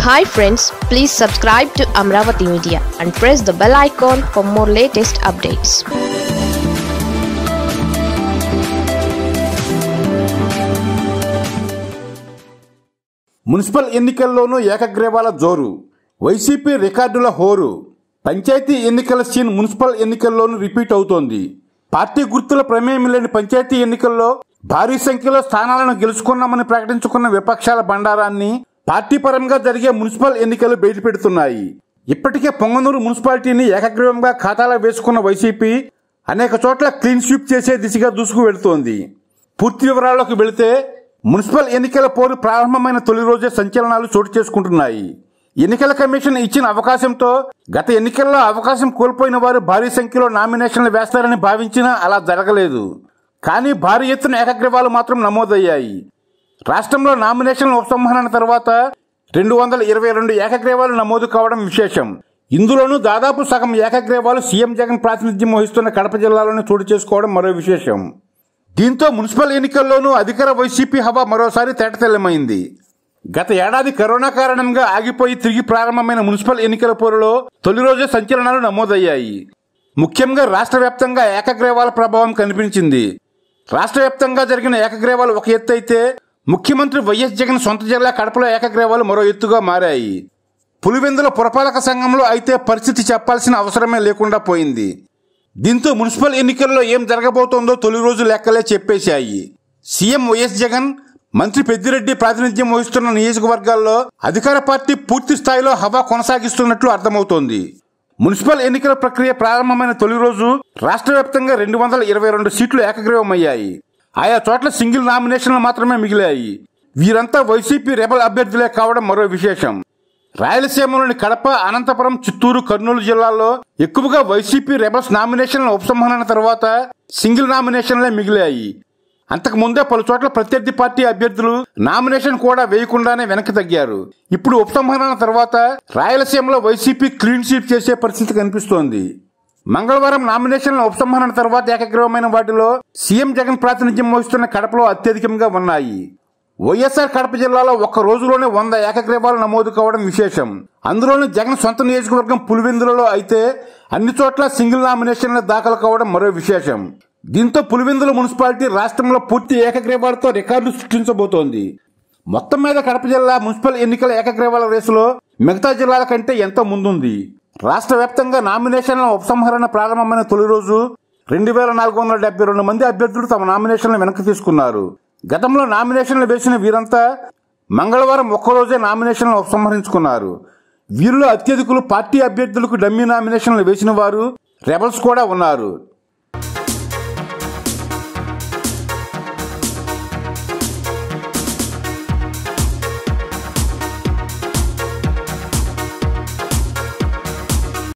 hi friends please subscribe to Amaravati media and press the bell icon for more latest updates municipal ఎన్నికల్లోనూ ఏకగ్రీవాల జోరు వైసీపీ రికార్డుల హోరు పంచాయతీ ఎన్నికల సీన్ మున్సిపల్ ఎన్నికల్లోనూ రిపీట్ అవుతోంది పార్టీ గుర్తుల ప్రమేయం లేని పంచాయతీ ఎన్నికల్లో భారీ సంఖ్యలో స్థానాలను గెలుచుకున్నామని ప్రకటించుకున్న విపక్షాల బండారాన్ని పార్టీ పరంగా జరిగే మున్సిపల్ ఎన్నికలు బయటపెడుతున్నాయి ఇప్పటికే పొంగనూరు మున్సిపాలిటీని ఏకగ్రీవంగా ఖాతాలో వేసుకున్న వైసీపీ అనేక చోట్ల క్లీన్ స్వీప్ చేసే దిశగా దూసుకు వెళుతోంది పూర్తి వివరాల్లోకి వెళితే మున్సిపల్ ఎన్నికల పోరు ప్రారంభమైన తొలి రోజే సంచలనాలు చోటు చేసుకుంటున్నాయి ఎన్నికల కమిషన్ ఇచ్చిన అవకాశంతో గత ఎన్నికల్లో అవకాశం కోల్పోయిన వారు భారీ సంఖ్యలో నామినేషన్లు వేస్తారని భావించినా అలా జరగలేదు కానీ భారీ ఎత్తున ఏకగ్రీవాలు మాత్రం నమోదయ్యాయి రాష్ట్రంలో నామినేషన్ల ఉపసంహరణ తర్వాత రెండు వందల ఇరవై రెండు ఏకగ్రీవాలు నమోదు కావడం విశేషం ఇందులోనూ దాదాపు సగం ఏకగ్రీవాలు సీఎం జగన్ ప్రాతినిధ్యం వహిస్తున్న కడప జిల్లాలోనే చోటు చేసుకోవడం మరో విశేషం దీంతో మున్సిపల్ ఎన్నికల్లోనూ అధికార వైసీపీ హవా మరోసారి తేటతెల్లమైంది గత ఏడాది కరోనా కారణంగా ఆగిపోయి తిరిగి ప్రారంభమైన మున్సిపల్ ఎన్నికల పోరులో తొలి రోజే సంచలనాలు నమోదయ్యాయి ముఖ్యంగా రాష్ట్ర వ్యాప్తంగా ఏకగ్రీవాల ప్రభావం కనిపించింది రాష్ట్ర వ్యాప్తంగా జరిగిన ఏకగ్రీవాలు ఒక ఎత్తు అయితే ముఖ్యమంత్రి వైఎస్ జగన్ సొంత జిల్లా కడపలో ఏకగ్రీవాలు మరో ఎత్తుగా మారాయి పులివెందుల పురపాలక సంఘంలో అయితే పరిస్థితి చెప్పాల్సిన అవసరమే లేకుండా పోయింది దీంతో మున్సిపల్ ఎన్నికల్లో ఏం జరగబోతోందో తొలి రోజు లెక్కలే చెప్పేశాయి సీఎం వైఎస్ జగన్ మంత్రి పెద్దిరెడ్డి ప్రాతినిధ్యం వహిస్తున్న నియోజకవర్గాల్లో అధికార పార్టీ పూర్తి స్థాయిలో హవా కొనసాగిస్తున్నట్లు అర్థమవుతోంది మున్సిపల్ ఎన్నికల ప్రక్రియ ప్రారంభమైన తొలి రోజు రాష్ట్ర వ్యాప్తంగా రెండు వందల ఇరవై రెండు సీట్లు ఏకగ్రీవమయ్యాయి ఆయా చోట్ల సింగిల్ నామినేషన్లు మాత్రమే మిగిలాయి వీరంతా వైసీపీ రెబల్ అభ్యర్థులే కావడం మరో విశేషం రాయలసీమలోని కడప అనంతపురం చిత్తూరు కర్నూలు జిల్లాల్లో ఎక్కువగా వైసీపీ రెబల్స్ నామినేషన్ల ఉపసంహరణ తర్వాత సింగిల్ నామినేషన్లే మిగిలాయి అంతకు ముందే పలు చోట్ల ప్రత్యర్థి పార్టీ అభ్యర్థులు నామినేషన్ కూడా వేయకుండానే వెనక్కి తగ్గారు ఇప్పుడు ఉపసంహరణ తర్వాత రాయలసీమలో వైసీపీ క్లీన్ స్వీప్ చేసే పరిస్థితి కనిపిస్తోంది మంగళవారం నామినేషన్ల ఉపసంహరణ తర్వాత ఏకగ్రీవమైన వాటిలో సీఎం జగన్ ప్రాతినిధ్యం వహిస్తున్న కడపలో అత్యధికంగా ఉన్నాయి వైఎస్ఆర్ కడప జిల్లాలో ఒక్క రోజులోనే వంద ఏకగ్రీవాలు నమోదు కావడం విశేషం అందులోనూ జగన్ సొంత నియోజకవర్గం పులివెందులలో అయితే అన్ని చోట్ల సింగిల్ నామినేషన్లు దాఖలు కావడం మరో విశేషం దీంతో పులివెందుల మున్సిపాలిటీ రాష్ట్రంలో పూర్తి ఏకగ్రీవాలతో రికార్డు సృష్టించబోతోంది మొత్తం మీద కడప జిల్లా మున్సిపల్ ఎన్నికల ఏకగ్రీవాల రేసులో మిగతా జిల్లాల కంటే ఎంతో ముందుంది రాష్ట్ర వ్యాప్తంగా నామినేషన్ల ఉపసంహరణ ప్రారంభమైన తొలి రోజు రెండు వేల నాలుగు వందల డెబ్బై రెండు మంది అభ్యర్థులు తమ నామినేషన్లు వెనక్కి తీసుకున్నారు గతంలో నామినేషన్లు వేసిన వీరంతా మంగళవారం ఒక్కరోజే నామినేషన్లు ఉపసంహరించుకున్నారు వీరిలో అత్యధికులు పార్టీ అభ్యర్థులకు డమ్మీ నామినేషన్లు వేసిన వారు రెబల్స్ కూడా ఉన్నారు